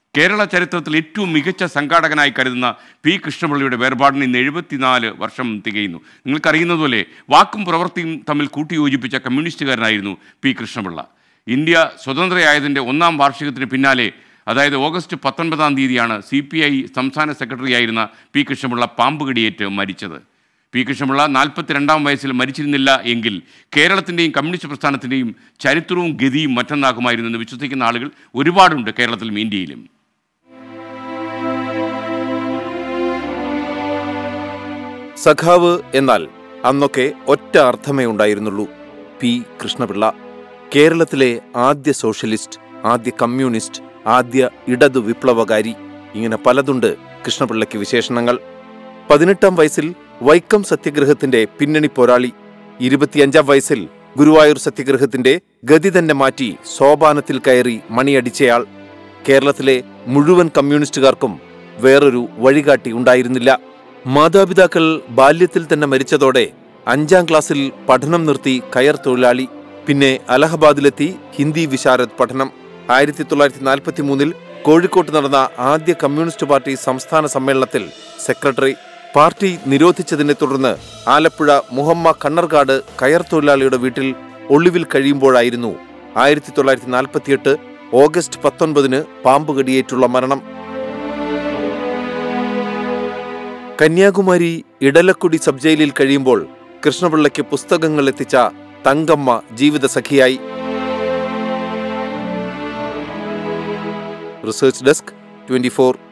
കേരള ചരിത്രത്തിൽ ഏറ്റവും മികച്ച സംഘാടകനായി കരുതുന്ന പി കൃഷ്ണപിള്ളയുടെ വേർപാടിന് ഇന്ന് എഴുപത്തിനാല് വർഷം തികയുന്നു നിങ്ങൾക്കറിയുന്നതുപോലെ വാക്കും പ്രവൃത്തിയും തമ്മിൽ കൂട്ടിയോജിപ്പിച്ച കമ്മ്യൂണിസ്റ്റുകാരനായിരുന്നു പി കൃഷ്ണപിള്ള ഇന്ത്യ സ്വതന്ത്രയായതിൻ്റെ ഒന്നാം വാർഷികത്തിന് പിന്നാലെ അതായത് ഓഗസ്റ്റ് പത്തൊൻപതാം തീയതിയാണ് സി പി ഐ സംസ്ഥാന സെക്രട്ടറിയായിരുന്ന പി കൃഷ്ണപിള്ള പാമ്പ് കടിയേറ്റ് മരിച്ചത് പി കൃഷ്ണപിള്ള നാൽപ്പത്തിരണ്ടാം വയസ്സിൽ മരിച്ചിരുന്നില്ല എങ്കിൽ കേരളത്തിൻ്റെയും കമ്മ്യൂണിസ്റ്റ് പ്രസ്ഥാനത്തിൻ്റെയും ചരിത്രവും ഗതിയും മറ്റൊന്നാകുമായിരുന്നു എന്ന് വിശ്വസിക്കുന്ന ആളുകൾ ഒരുപാടുണ്ട് കേരളത്തിലും ഇന്ത്യയിലും സഖാവ് എന്നാൽ അന്നൊക്കെ ഒറ്റ അർത്ഥമേ ഉണ്ടായിരുന്നുള്ളൂ പി കൃഷ്ണപിള്ള കേരളത്തിലെ ആദ്യ സോഷ്യലിസ്റ്റ് ആദ്യ കമ്മ്യൂണിസ്റ്റ് ആദ്യ ഇടതു വിപ്ലവകാരി ഇങ്ങനെ പലതുണ്ട് കൃഷ്ണപിള്ളയ്ക്ക് വിശേഷണങ്ങൾ പതിനെട്ടാം വയസ്സിൽ വൈക്കം സത്യഗ്രഹത്തിന്റെ പിന്നണി പോരാളി ഇരുപത്തിയഞ്ചാം വയസ്സിൽ ഗുരുവായൂർ സത്യഗ്രഹത്തിന്റെ ഗതി തന്നെ മാറ്റി സോപാനത്തിൽ കയറി മണിയടിച്ചയാൾ കേരളത്തിലെ മുഴുവൻ കമ്മ്യൂണിസ്റ്റുകാർക്കും വേറൊരു വഴികാട്ടി ഉണ്ടായിരുന്നില്ല മാതാപിതാക്കൾ ബാല്യത്തിൽ തന്നെ മരിച്ചതോടെ അഞ്ചാം ക്ലാസ്സിൽ പഠനം നിർത്തി കയർ തൊഴിലാളി പിന്നെ അലഹബാദിലെത്തി ഹിന്ദി വിശാരദ് പഠനം ആയിരത്തി തൊള്ളായിരത്തി നാൽപ്പത്തി മൂന്നിൽ കോഴിക്കോട്ട് നടന്ന ആദ്യ കമ്മ്യൂണിസ്റ്റ് പാർട്ടി സംസ്ഥാന സമ്മേളനത്തിൽ സെക്രട്ടറി പാർട്ടി നിരോധിച്ചതിനെ തുടർന്ന് ആലപ്പുഴ മുഹമ്മ കണ്ണർകാട് കയർ തൊഴിലാളിയുടെ വീട്ടിൽ ഒളിവിൽ കഴിയുമ്പോഴായിരുന്നു ആയിരത്തി തൊള്ളായിരത്തി നാൽപ്പത്തിയെട്ട് ഓഗസ്റ്റ് പത്തൊൻപതിന് പാമ്പുകടിയേറ്റുള്ള മരണം കന്യാകുമാരി ഇടലക്കുടി സബ് ജയിലിൽ കഴിയുമ്പോൾ കൃഷ്ണപിള്ളയ്ക്ക് പുസ്തകങ്ങൾ എത്തിച്ച തങ്കമ്മ ജീവിതസഖിയായി റിസർച്ച് ഡെസ്ക് ട്വന്റി